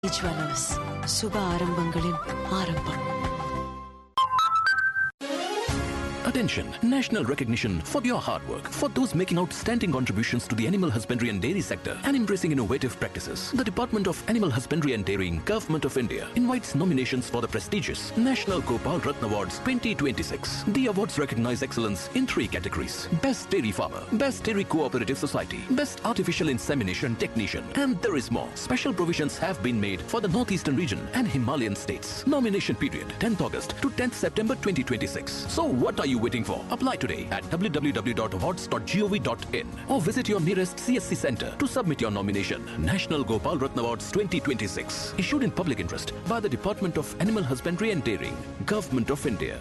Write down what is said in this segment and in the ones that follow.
Jewellers சுப ஆரம்பங்களின் ஆரம்பம் Attention! National recognition for your hard work. For those making outstanding contributions to the animal husbandry and dairy sector and embracing innovative practices. The Department of Animal Husbandry and Dairying, Government of India invites nominations for the prestigious National Gopal Ratna Awards 2026. The awards recognize excellence in three categories. Best Dairy Farmer, Best Dairy Cooperative Society, Best Artificial Insemination Technician, and there is more. Special provisions have been made for the Northeastern region and Himalayan states. Nomination period 10th August to 10th September 2026. So what are you waiting for? Apply today at www.awards.gov.in or visit your nearest CSC center to submit your nomination. National Gopal Ratna Awards 2026. Issued in public interest by the Department of Animal Husbandry and Dairying, Government of India.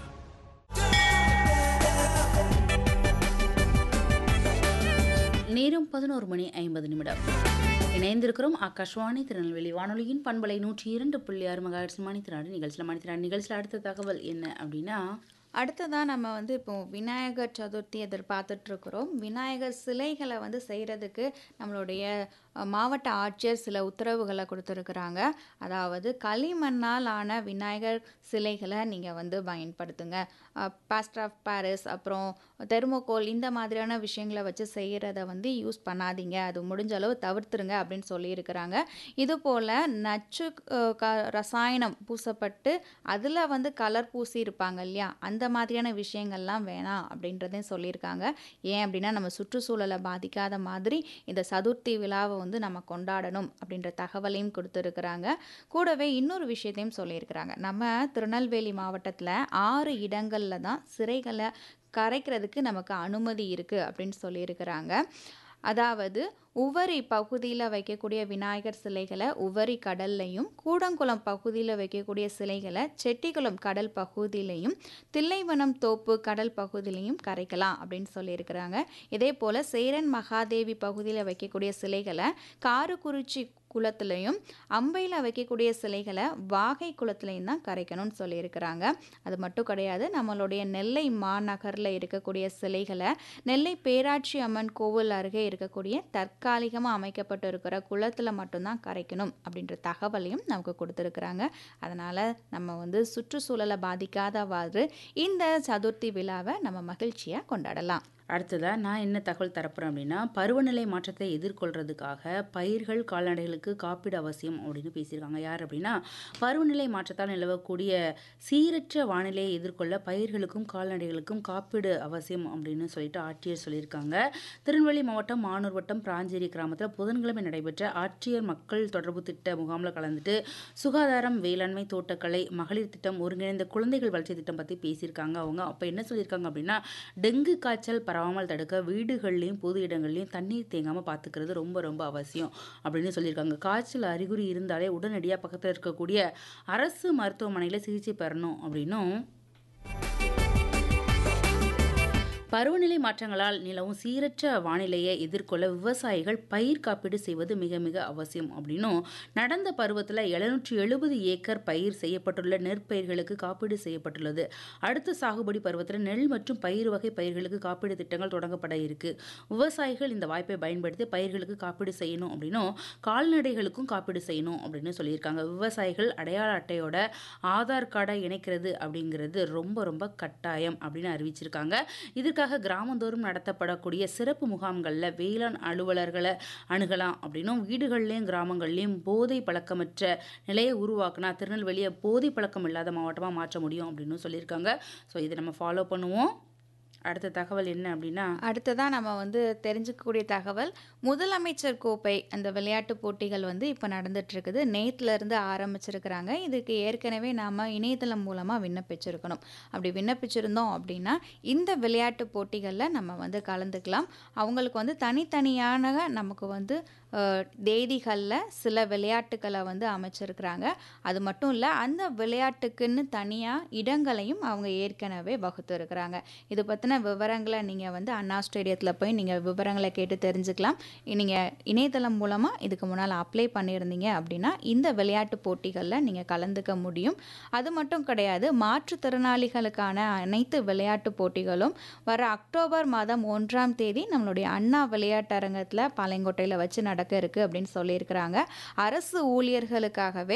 நேரம் பதினோரு மணி ஐம்பது நிமிடம் இணைந்திருக்கிறோம் ஆகாஷ்வாணி திருநெல்வேலி வானொலியின் பண்பலை நூற்றி இரண்டு புள்ளி ஆறு மகாட்சி மணித்திராடு நிகழ்ச்சியில் மணித்திராடு நிகழ்ச்சியில் அடுத்த தகவல் என்ன அப்படின்னா அடுத்ததாக நம்ம வந்து இப்போ விநாயகர் சதுர்த்தி எதிர்பார்த்துட்டு இருக்கிறோம் விநாயகர் சிலைகளை வந்து செய்கிறதுக்கு நம்மளுடைய அஹ், மாவட்ட ஆட்சியர் சில உத்தரவுகளை கொடுத்துருக்குறாங்க அதாவது களிமண்ணால் ஆன விநாயகர் சிலைகளை நீங்கள் வந்து பயன்படுத்துங்க பாஸ்டர் ஆஃப் பாரிஸ் அப்புறம் தெர்மோகோல் இந்த மாதிரியான விஷயங்களை வச்சு செய்கிறத வந்து யூஸ் பண்ணாதீங்க அது முடிஞ்ச அளவு தவிர்த்துருங்க அப்படின்னு சொல்லியிருக்கிறாங்க இது போல் நச்சு அஹ், க ரசாயனம் பூசப்பட்டு அதில் வந்து கலர் பூசி இருப்பாங்க இல்லையா அந்த மாதிரியான விஷயங்கள்லாம் வேணாம் அப்படின்றதையும் சொல்லியிருக்காங்க ஏன் அப்படின்னா நம்ம சுற்றுச்சூழலை பாதிக்காத மாதிரி இந்த சதுர்த்தி விழாவை வந்து நம்ம கொண்டாடணும் அப்படின்ற தகவலையும் கொடுத்துருக்குறாங்க கூடவே இன்னொரு விஷயத்தையும் சொல்லியிருக்கிறாங்க நம்ம திருநெல்வேலி மாவட்டத்தில் ஆறு இடங்களில் தான் சிறைகளை கரைக்கிறதுக்கு நமக்கு அனுமதி இருக்குது அப்படின்னு சொல்லியிருக்கிறாங்க அதாவது உவரி பகுதியில் வைக்கக்கூடிய விநாயகர் சிலைகளை உவரி கடல்லையும் கூடங்குளம் பகுதியில் வைக்கக்கூடிய சிலைகளை செட்டிக்குளம் கடல் பகுதியிலையும் தில்லைவனம் தோப்பு கடல் பகுதியிலையும் கரைக்கலாம் அப்படின்னு சொல்லியிருக்கிறாங்க இதே போல் சேரன் மகாதேவி பகுதியில் வைக்கக்கூடிய சிலைகளை காரக்குறிச்சி குளத்துலையும் அம்பையில் வைக்கக்கூடிய சிலைகளை வாகை குளத்துலையும் தான் கரைக்கணும்னு சொல்லியிருக்கிறாங்க அது மட்டும் கிடையாது நம்மளுடைய நெல்லை மாநகரில் இருக்கக்கூடிய சிலைகளை நெல்லை பேராட்சி அம்மன் கோவில் அருகே இருக்கக்கூடிய தற்காலிகமாக அமைக்கப்பட்டு இருக்கிற குளத்தில் மட்டும்தான் கரைக்கணும் அப்படின்ற தகவலையும் நமக்கு கொடுத்துருக்குறாங்க அதனால் நம்ம வந்து சுற்றுச்சூழலை பாதிக்காதவாறு இந்த சதுர்த்தி விழாவை நம்ம மகிழ்ச்சியாக கொண்டாடலாம் அடுத்ததாக நான் என்ன தகவல் தரப்போகிறேன் அப்படின்னா பருவநிலை மாற்றத்தை எதிர்கொள்றதுக்காக பயிர்கள் கால்நடைகளுக்கு காப்பீடு அவசியம் அப்படின்னு பேசியிருக்காங்க யார் அப்படின்னா பருவநிலை மாற்றத்தால் நிலவக்கூடிய சீரற்ற வானிலையை எதிர்கொள்ள பயிர்களுக்கும் கால்நடைகளுக்கும் காப்பீடு அவசியம் அப்படின்னு சொல்லிட்டு ஆட்சியர் சொல்லியிருக்காங்க திருநெல்வேலி மாவட்டம் மானூர் வட்டம் பிராஞ்சேரி கிராமத்தில் புதன்கிழமை நடைபெற்ற ஆட்சியர் மக்கள் தொடர்பு திட்ட முகாமில் கலந்துட்டு சுகாதாரம் வேளாண்மை தோட்டக்கலை மகளிர் திட்டம் ஒருங்கிணைந்த குழந்தைகள் வளர்ச்சி திட்டம் பற்றி பேசியிருக்காங்க அவங்க அப்போ என்ன சொல்லியிருக்காங்க அப்படின்னா டெங்கு காய்ச்சல் பரவாமல் தடுக்க வீடுகள்லையும் பொது இடங்கள்லையும் தண்ணீர் தேங்காமல் பார்த்துக்கிறது ரொம்ப ரொம்ப அவசியம் அப்படின்னு சொல்லியிருக்காங்க காய்ச்சல் அறிகுறி இருந்தாலே உடனடியாக பக்கத்தில் இருக்கக்கூடிய அரசு மருத்துவமனையில் சிகிச்சை பெறணும் அப்படின்னும் பருவநிலை மாற்றங்களால் நிலவும் சீரற்ற வானிலையை எதிர்கொள்ள விவசாயிகள் பயிர் காப்பீடு செய்வது மிக மிக அவசியம் அப்படின்னும் நடந்த பருவத்தில் எழுநூற்றி எழுபது ஏக்கர் பயிர் செய்யப்பட்டுள்ள நெற்பயிர்களுக்கு காப்பீடு செய்யப்பட்டுள்ளது அடுத்த சாகுபடி பருவத்தில் நெல் மற்றும் பயிர் வகை பயிர்களுக்கு காப்பீடு திட்டங்கள் தொடங்கப்பட இருக்கு விவசாயிகள் இந்த வாய்ப்பை பயன்படுத்தி பயிர்களுக்கு காப்பீடு செய்யணும் அப்படின்னும் கால்நடைகளுக்கும் காப்பீடு செய்யணும் அப்படின்னு சொல்லியிருக்காங்க விவசாயிகள் அடையாள அட்டையோட ஆதார் கார்டை இணைக்கிறது அப்படிங்கிறது ரொம்ப ரொம்ப கட்டாயம் அப்படின்னு அறிவிச்சிருக்காங்க இதற்காக கிராமந்தோறும் நடத்தப்படக்கூடிய சிறப்பு முகாம்களில் வேளாண் அலுவலர்களை அணுகலாம் அப்படின்னும் வீடுகள்லேயும் கிராமங்கள்லேயும் போதை பழக்கமற்ற நிலையை உருவாக்குனா திருநெல்வேலியை போதை பழக்கம் இல்லாத மாவட்டமாக மாற்ற முடியும் அப்படின்னு சொல்லியிருக்காங்க ஸோ இதை நம்ம ஃபாலோ பண்ணுவோம் அடுத்த தகவல் என்ன அப்படின்னா அடுத்ததாக நம்ம வந்து தெரிஞ்சுக்கக்கூடிய தகவல் முதலமைச்சர் கோப்பை அந்த விளையாட்டு போட்டிகள் வந்து இப்போ நடந்துட்டு இருக்குது நேத்துல இருந்து ஆரம்பிச்சிருக்கிறாங்க இதுக்கு ஏற்கனவே நாம் இணையதளம் மூலமாக விண்ணப்பிச்சிருக்கணும் அப்படி விண்ணப்பிச்சிருந்தோம் அப்படின்னா இந்த விளையாட்டு போட்டிகளில் நம்ம வந்து கலந்துக்கலாம் அவங்களுக்கு வந்து தனித்தனியான நமக்கு வந்து அஹ், தேதிகளில் சில விளையாட்டுகளை வந்து அமைச்சிருக்கிறாங்க அது மட்டும் இல்லை அந்த விளையாட்டுக்குன்னு தனியாக இடங்களையும் அவங்க ஏற்கனவே வகுத்து இருக்கிறாங்க இது பற்றின விவரங்களை நீங்கள் வந்து அண்ணா ஸ்டேடியத்தில் போய் நீங்கள் விவரங்களை கேட்டு தெரிஞ்சுக்கலாம் நீங்கள் இணையதளம் மூலமாக இதுக்கு முன்னால் அப்ளை பண்ணியிருந்தீங்க அப்படின்னா இந்த விளையாட்டு போட்டிகளில் நீங்கள் கலந்துக்க முடியும் அது மட்டும் கிடையாது மாற்றுத்திறனாளிகளுக்கான அனைத்து விளையாட்டு போட்டிகளும் வர அக்டோபர் மாதம் ஒன்றாம் தேதி நம்மளுடைய அண்ணா விளையாட்டரங்கத்தில் பாளையங்கோட்டையில் வச்சு நடக்க இருக்குது அப்படின்னு சொல்லியிருக்கிறாங்க அரசு ஊழியர்களுக்காகவே